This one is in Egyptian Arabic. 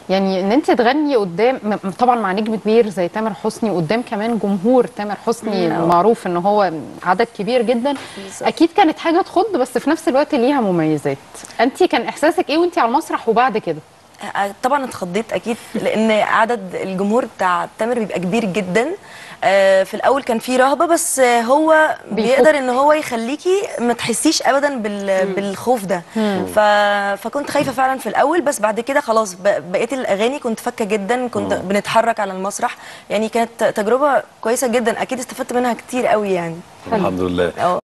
يعني ان انت تغني قدام م- طبعا مع نجم كبير زي تامر حسني قدام كمان جمهور تامر حسني مم. معروف ان هو عدد كبير جدا بالظبط. اكيد كانت حاجه تخض بس في نفس الوقت ليها مميزات انت كان احساسك ايه وانت على المسرح وبعد كده آه، طبعا اتخضيت اكيد لان عدد الجمهور بتاع تامر بيبقى كبير جدا آه، في الاول كان في رهبه بس آه، هو بيفك. بيقدر ان هو يخليكي ما تحسيش ابدا بال... بالخوف ده ف... فكنت خايفه فعلا في الاول بس بعد كده خلاص ب... بقيت الاغاني كنت فاكه جدا كنت بنتحرك على المسرح يعني كانت تجربه كويسه جدا اكيد استفدت منها كتير قوي يعني الحمد لله اه